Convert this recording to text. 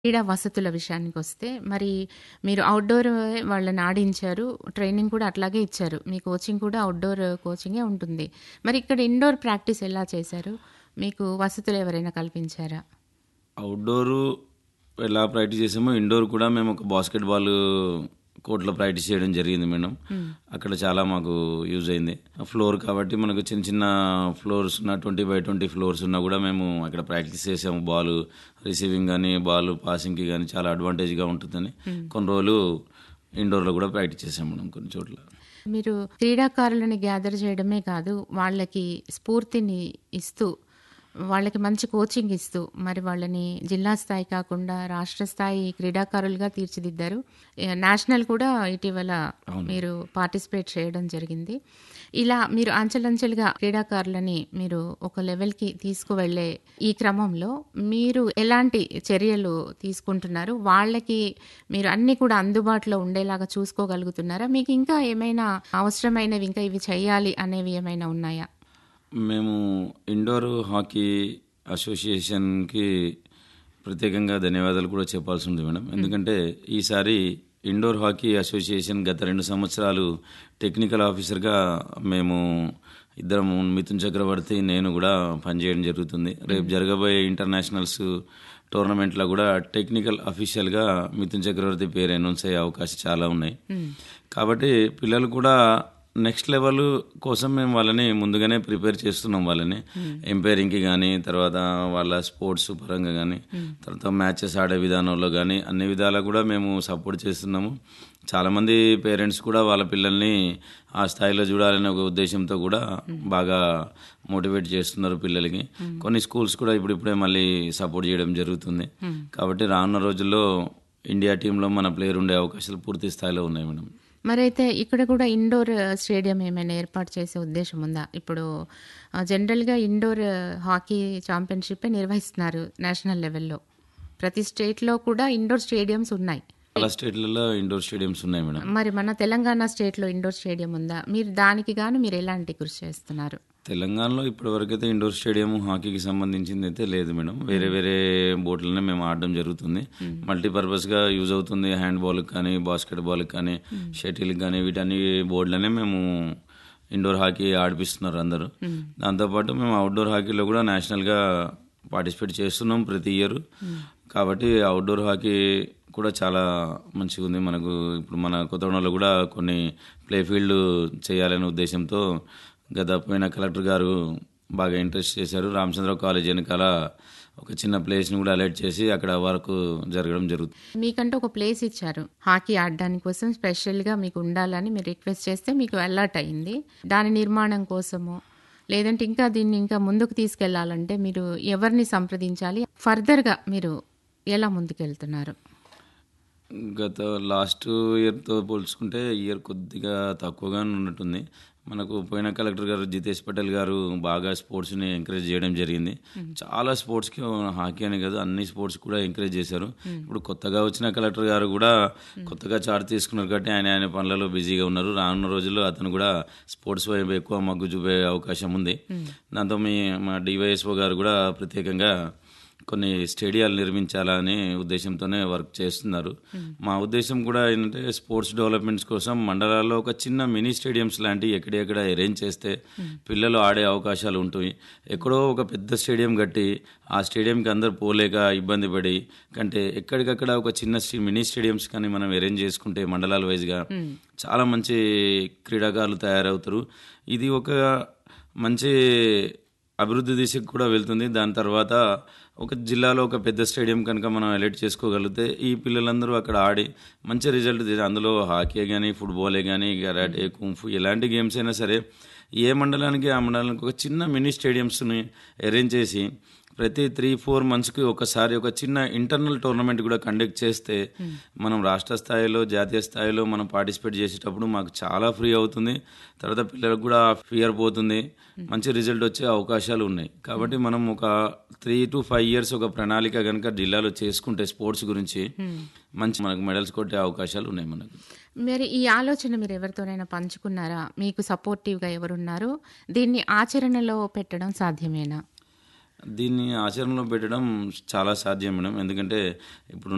క్రీడా వసతుల విషయానికొస్తే మరి మీరు అవుట్‌డోర్ వాళ్ళని ఆడించారు. ట్రైనింగ్ కూడా అట్లాగే ఇచ్చారు. మీ కోచింగ్ కూడా అవుట్‌డోర్ కోచింగే ఉంటుంది. మరి ఇక్కడ ఇండోర్ ప్రాక్టీస్ ఎలా చేశారు? మీకు వసతులు ఎవరైనా కల్పించారా? అవుట్‌డోరు ఎలా ప్రాక్టీస్ చేసామో, ఇండోర్ కూడా మేము ఒక బాస్కెట్ బాల్ కోర్ట్‌లో ప్రాక్టీస్ చేయడం జరిగింది మేడం. హ్మ్. అక్కడ చాలా మాకు యూజ్ అయింది. ఫ్లోర్ కాబట్టి మనకు చిన్న చిన్న ఫ్లోర్స్ ఉన్న 20/20 ఫ్లోర్స్ ఉన్నా కూడా మేము అక్కడ ప్రాక్టీస్ చేసాము. బాల్ రిసీవింగ్ గానీ, బాల్ పాసింగ్‌కి గానీ చాలా అడ్వాంటేజ్‌గా ఉంటుందని హ్మ్. కొన్ని రోజులు ఇండోర్‌లో కూడా ప్రాక్టీస్ చేసాం మేడం కొన్ని చోట్ల. మీరు క్రీడాకారులని గ్యాదర్ చేయడమే కాదు, వాళ్ళకి స్ఫూర్తిని ఇస్తూ, వాళ్ళకి మంచి కోచింగ్ ఇస్తూ, మరి వాళ్ళని జిల్లా స్థాయి కాకుండా రాష్ట్ర స్థాయి క్రీడాకారులుగా తీర్చిదిద్దారు. ఆహ్, నేషనల్ కూడా ఇటీవల అవును. మీరు పార్టిసిపేట్ చేయడం జరిగింది. ఇలా మీరు అంచెలంచెలుగా క్రీడాకారులని మీరు ఒక లెవెల్‌కి తీసుకువెళ్ళే ఈ క్రమంలో మీరు ఎలాంటి చర్యలు తీసుకుంటున్నారు? వాళ్ళకి మీరు అన్నీ కూడా అందుబాటులో ఉండేలాగా చూసుకోగలుగుతున్నారా? మీకు ఇంకా ఏమైనా అవసరమైనవి ఇంకా ఇవి చేయాలి అనేవి ఏమైనా ఉన్నాయా? మేము ఇండోర్ హాకీ అసోసియేషన్‌కి ప్రత్యేకంగా ధన్యవాదాలు కూడా చెప్పాల్సి ఉంది మేడం. హ్మ్. ఎందుకంటే ఈసారి ఇండోర్ హాకీ అసోసియేషన్ గత 2 సంవత్సరాలు టెక్నికల్ ఆఫీసర్‌గా మేము ఇద్దరం మిథున్ చక్రవర్తి, నేను కూడా పనిచేయడం జరుగుతుంది. రేపు హ్మ్. జరగబోయే ఇంటర్నేషనల్స్ టోర్నమెంట్‌లో కూడా టెక్నికల్ అఫీషియల్‌గా మిథున్ చక్రవర్తి పేరు అనౌన్స్ అయ్యే అవకాశం చాలా ఉన్నాయి. హ్మ్. కాబట్టి పిల్లలు కూడా నెక్స్ట్ లెవెల్ కోసం మేము వాళ్ళని ముందుగానే ప్రిపేర్ చేస్తున్నాం వాళ్ళని. హ్మ్. ఎంపైరింగ్‌కి గానీ, తర్వాత వాళ్ళ స్పోర్ట్స్ పరంగా గానీ, హ్మ్. తర్వాత మ్యాచెస్ ఆడే విధానంలో గానీ, అన్ని విధాలా కూడా మేము సపోర్ట్ చేస్తున్నాము. చాలామంది పేరెంట్స్ కూడా వాళ్ళ పిల్లల్ని ఆ స్థాయిలో చూడాలనే ఒక ఉద్దేశంతో కూడా హ్మ్. బాగా మోటివేట్ చేస్తున్నారు పిల్లలకి. హ్మ్. కొన్ని స్కూల్స్ కూడా ఇప్పుడిప్పుడే మళ్ళీ సపోర్ట్ చేయడం జరుగుతుంది. హ్మ్. కాబట్టి రానున్న రోజుల్లో ఇండియా టీంలో మన ప్లేయర్ ఉండే అవకాశాలు పూర్తి స్థాయిలో ఉన్నాయి మేడం. మరైతే ఇక్కడ కూడా ఇండోర్ స్టేడియం ఏమైనా ఏర్పాటు చేసే ఉద్దేశం ఉందా? ఇప్పుడు ఆహ్, జనరల్‌గా ఇండోర్ హాకీ ఛాంపియన్‌షిప్పే నిర్వహిస్తున్నారు నేషనల్ లెవెల్‌లో. ప్రతి స్టేట్‌లో కూడా ఇండోర్ స్టేడియమ్స్ ఉన్నాయి. చాలా స్టేట్‌లలో ఇండోర్ స్టేడియమ్స్ ఉన్నాయి మేడం. మరి మన తెలంగాణ స్టేట్‌లో ఇండోర్ స్టేడియం ఉందా? మీరు దానికి గాను మీరు ఎలాంటి కృషి చేస్తున్నారు? తెలంగాణలో ఇప్పటివరకైతే ఇండోర్ స్టేడియం హాకీకి సంబంధించిందయితే లేదు మేడం. వేరే హ్మ్. వేరే బోర్డులనే మేము ఆడడం జరుగుతుంది. హ్మ్. మల్టీపర్పస్‌గా యూజ్ అవుతుంది. హ్యాండ్ బాల్‌కి కానీ, బాస్కెట్ బాల్‌కి కానీ, హ్మ్. షటిల్‌కి కానీ వీటన్ని బోర్డులనే మేము ఇండోర్ హాకీ ఆడిపిస్తున్నారు అందరూ. హ్మ్. దాంతోపాటు మేము అవుట్‌డోర్ హాకీలో కూడా నేషనల్‌గా పార్టిసిపేట్ చేస్తున్నాం ప్రతి ఇయర్. హ్మ్. కాబట్టి అవుట్‌డోర్ హాకీ కూడా చాలా మంచిగుంది. మనకు ఇప్పుడు మన కొత్తగూడెంలో కూడా కొన్ని ప్లే ఫీల్డ్ చేయాలనే ఉద్దేశంతో గత పోయిన కలెక్టర్ గారు బాగా ఇంట్రెస్ట్ చేశారు. రామచంద్రరావు కాలేజ్ వెనకాల ఒక చిన్న ప్లేస్‌ని కూడా అలర్ట్ చేసి అక్కడ వర్క్ జరగడం జరుగుతుంది. మీకంటూ ఒక ప్లేస్ ఇచ్చారు. హాకీ ఆడడానికి కోసం స్పెషల్‌గా మీకు ఉండాలని మీరు రిక్వెస్ట్ చేస్తే మీకు అలాట్ అయింది. దాని నిర్మాణం కోసమో, లేదంటే ఇంకా దీన్ని ఇంకా ముందుకు తీసుకెళ్లాలంటే మీరు ఎవరిని సంప్రదించాలి? ఫర్దర్‌గా మీరు ఎలా ముందుకెళ్తున్నారు? గత లాస్ట్ ఇయర్‌తో పోల్చుకుంటే ఈ ఇయర్ కొద్దిగా తక్కువగానే ఉన్నట్టుంది. మనకు పోయిన కలెక్టర్ గారు జితేష్ పటేల్ గారు బాగా స్పోర్ట్స్‌ని ఎంకరేజ్ చేయడం జరిగింది. హ్మ్. చాలా స్పోర్ట్స్‌కి హాకీ అనే కాదు అన్ని స్పోర్ట్స్ కూడా ఎంకరేజ్ చేశారు. హ్మ్. ఇప్పుడు కొత్తగా వచ్చిన కలెక్టర్ గారు కూడా హ్మ్. కొత్తగా చార్జ్ తీసుకున్నారు కాబట్టి ఆయన ఆయన పనులలో బిజీగా ఉన్నారు. రానున్న రోజుల్లో అతను కూడా స్పోర్ట్స్ వైపు ఎక్కువ మొగ్గు చూపే అవకాశం ఉంది. హ్మ్. దాంతో మీ మా డీవైఎస్ఓ గారు కూడా ప్రత్యేకంగా కొన్ని స్టేడియాలు నిర్మించాలనే ఉద్దేశంతోనే వర్క్ చేస్తున్నారు. హ్మ్. మా ఉద్దేశం కూడా ఏంటంటే స్పోర్ట్స్ డెవలప్మెంట్స్ కోసం మండలాల్లో ఒక చిన్న మినీ స్టేడియంస్ లాంటివి ఎక్కడెక్కడ అరేంజ్ చేస్తే హ్మ్. పిల్లలు ఆడే అవకాశాలు ఉంటాయి. ఎక్కడో ఒక పెద్ద స్టేడియం కట్టి ఆ స్టేడియంకి అందరూ పోలేక ఇబ్బంది పడి కంటే ఎక్కడికక్కడ ఒక చిన్న స్టే మినీ స్టేడియంస్ కానీ మనం అరేంజ్ చేసుకుంటే మండలాల వైస్‌గా హ్మ్. చాలా మంచి క్రీడాకారులు తయారవుతారు. ఇది ఒక మంచి అభివృద్ధి దిశకు కూడా వెళ్తుంది. దాని తర్వాత ఒక జిల్లాలో ఒక పెద్ద స్టేడియం కనుక మనం అలర్ట్ చేసుకోగలిగితే ఈ పిల్లలందరూ అక్కడ ఆడి మంచి రిజల్ట్ తీ అందులో హాకీ గానీ, ఫుట్‌బాలే గానీ, కరాటే, కుంఫు ఎలాంటి గేమ్స్ అయినా సరే ఏ మండలానికి ఆ మండలానికి ఒక చిన్న మినీ స్టేడియంస్‌ని అరేంజ్ చేసి ప్రతి 3, 4 మంత్స్‌కి ఒకసారి ఒక చిన్న ఇంటర్నల్ టోర్నమెంట్ కూడా కండక్ట్ చేస్తే హ్మ్. మనం రాష్ట్ర స్థాయిలో, జాతీయ స్థాయిలో మనం పార్టిసిపేట్ చేసేటప్పుడు మాకు చాలా ఫ్రీ అవుతుంది. తర్వాత పిల్లలకు కూడా ఫియర్ పోతుంది. హ్మ్. మంచి రిజల్ట్ వచ్చే అవకాశాలు ఉన్నాయి. కాబట్టి హ్మ్. మనం ఒక 3-5 ఇయర్స్ ఒక ప్రణాళిక గనుక జిల్లాలో చేసుకుంటే స్పోర్ట్స్ గురించి హ్మ్. మంచి మనకు మెడల్స్ కొట్టే అవకాశాలు ఉన్నాయి మనకు. మరి ఈ ఆలోచన మీరు ఎవరితోనైనా పంచుకున్నారా? మీకు సపోర్టివ్‌గా ఎవరున్నారు? దీన్ని ఆచరణలో పెట్టడం సాధ్యమేనా? దీన్ని ఆచరణలో పెట్టడం చాలా సాధ్యం మేడం. ఎందుకంటే ఇప్పుడు